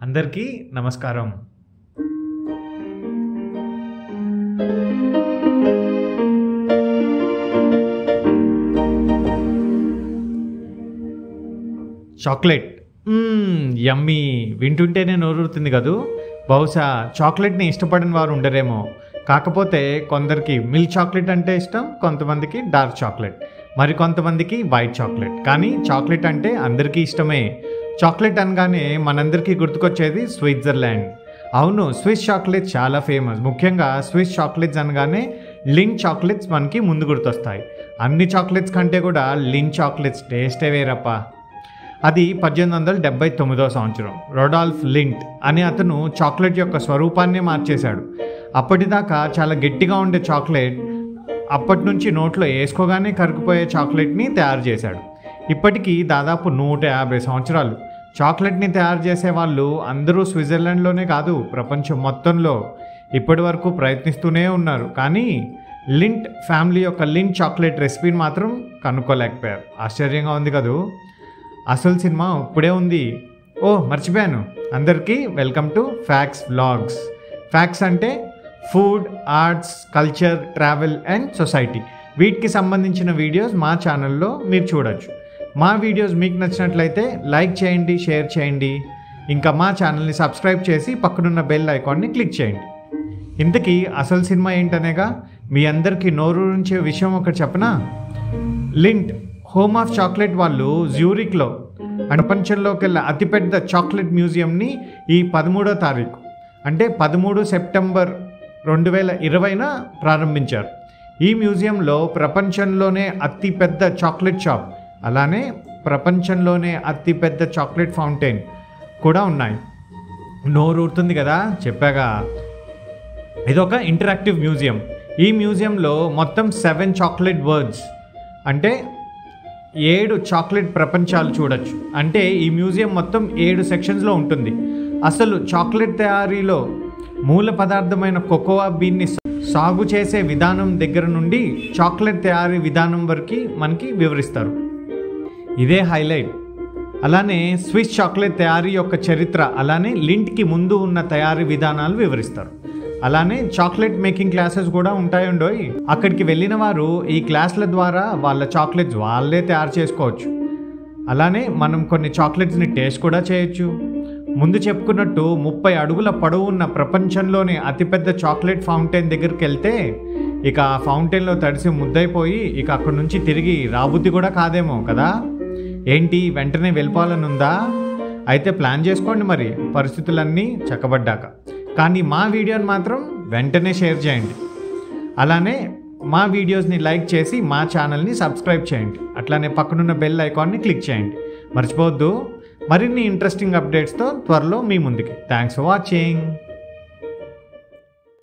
అందరికీ నమస్కారం చాక్లెట్ యమ్మీ వింటుంటేనే నోరుతుంది కదూ బహుశా చాక్లెట్ని ఇష్టపడని వారు ఉండరేమో కాకపోతే కొందరికి మిల్క్ చాక్లెట్ అంటే ఇష్టం కొంతమందికి డార్క్ చాక్లెట్ మరి కొంతమందికి వైట్ చాక్లెట్ కానీ చాక్లెట్ అంటే అందరికీ ఇష్టమే చాక్లెట్ అనగానే మనందరికీ గుర్తుకొచ్చేది స్విట్జర్లాండ్ అవును స్విస్ చాక్లెట్స్ చాలా ఫేమస్ ముఖ్యంగా స్విస్ చాక్లెట్స్ అనగానే లిన్ చాక్లెట్స్ మనకి ముందు గుర్తొస్తాయి అన్ని చాక్లెట్స్ కంటే కూడా లిన్ చాక్లెట్స్ టేస్టే వేరప్పా అది పద్దెనిమిది వందల డెబ్బై తొమ్మిదో సంవత్సరం రొడాల్ఫ్ లింట్ అనే అతను చాక్లెట్ యొక్క స్వరూపాన్నే మార్చేశాడు అప్పటిదాకా చాలా గట్టిగా ఉండే చాక్లెట్ అప్పటి నుంచి నోట్లో వేసుకోగానే కరుకుపోయే చాక్లెట్ని తయారు చేశాడు ఇప్పటికీ దాదాపు నూట యాభై సంవత్సరాలు చాక్లెట్ని తయారు చేసే వాళ్ళు అందరూ స్విట్జర్లాండ్లోనే కాదు ప్రపంచం మొత్తంలో ఇప్పటి వరకు ప్రయత్నిస్తూనే ఉన్నారు కానీ లింట్ ఫ్యామిలీ యొక్క లింట్ చాక్లెట్ రెసిపీని మాత్రం కనుక్కోలేకపోయారు ఆశ్చర్యంగా ఉంది కదూ అసలు సినిమా ఇప్పుడే ఉంది ఓ మర్చిపోయాను అందరికీ welcome to FACTS vlogs FACTS అంటే food arts culture travel and society వీటికి సంబంధించిన వీడియోస్ మా ఛానల్లో మీరు చూడొచ్చు మా వీడియోస్ మీకు నచ్చినట్లయితే లైక్ చేయండి షేర్ చేయండి ఇంకా మా ఛానల్ని సబ్స్క్రైబ్ చేసి పక్కనున్న బెల్ ఐకాన్ని క్లిక్ చేయండి ఇంతకీ అసలు సినిమా ఏంటనేగా మీ అందరికీ నోరూరించే విషయం ఒకటి చెప్పనా లింట్ హోమ్ ఆఫ్ చాక్లెట్ వాళ్ళు జ్యూరిక్లో ప్రపంచంలోకెల్లా అతిపెద్ద చాక్లెట్ మ్యూజియంని ఈ పదమూడో తారీఖు అంటే పదమూడు సెప్టెంబర్ రెండు వేల ఇరవైన ప్రారంభించారు ఈ మ్యూజియంలో ప్రపంచంలోనే అతిపెద్ద చాక్లెట్ షాప్ అలానే ప్రపంచంలోనే అతిపెద్ద చాక్లెట్ ఫౌంటైన్ కూడా ఉన్నాయి నోరు ఊరుతుంది కదా చెప్పాగా ఇదొక ఇంటరాక్టివ్ మ్యూజియం ఈ మ్యూజియంలో మొత్తం సెవెన్ చాక్లెట్ వర్డ్స్ అంటే ఏడు చాక్లెట్ ప్రపంచాలు చూడొచ్చు అంటే ఈ మ్యూజియం మొత్తం ఏడు సెక్షన్స్లో ఉంటుంది అసలు చాక్లెట్ తయారీలో మూల పదార్థమైన కోకోవా బీన్ని సాగు చేసే విధానం దగ్గర నుండి చాక్లెట్ తయారీ విధానం వరకు మనకి వివరిస్తారు ఇదే హైలైట్ అలానే స్విస్ చాక్లెట్ తయారీ యొక్క చరిత్ర అలానే లింట్కి ముందు ఉన్న తయారీ విధానాలు వివరిస్తారు అలానే చాక్లెట్ మేకింగ్ క్లాసెస్ కూడా ఉంటాయండోయ్ అక్కడికి వెళ్ళిన వారు ఈ క్లాసుల ద్వారా వాళ్ళ చాక్లెట్స్ వాళ్ళే తయారు చేసుకోవచ్చు అలానే మనం కొన్ని చాక్లెట్స్ని టేస్ట్ కూడా చేయొచ్చు ముందు చెప్పుకున్నట్టు ముప్పై అడుగుల పొడవు ఉన్న ప్రపంచంలోనే అతిపెద్ద చాక్లెట్ ఫౌంటైన్ దగ్గరికి వెళ్తే ఇక ఆ ఫౌంటైన్లో తడిసి ముద్దైపోయి ఇక అక్కడి నుంచి తిరిగి రాబుద్ది కూడా కాదేమో కదా ఏంటి వెంటనే వెళ్ళిపోవాలని ఉందా అయితే ప్లాన్ చేసుకోండి మరి పరిస్థితులన్నీ చక్కబడ్డాక కానీ మా వీడియోని మాత్రం వెంటనే షేర్ చేయండి అలానే మా వీడియోస్ని లైక్ చేసి మా ఛానల్ని సబ్స్క్రైబ్ చేయండి అట్లానే పక్కనున్న బెల్ ఐకాన్ని క్లిక్ చేయండి మర్చిపోవద్దు మరిన్ని ఇంట్రెస్టింగ్ అప్డేట్స్తో త్వరలో మీ ముందుకి థ్యాంక్స్ ఫర్ వాచింగ్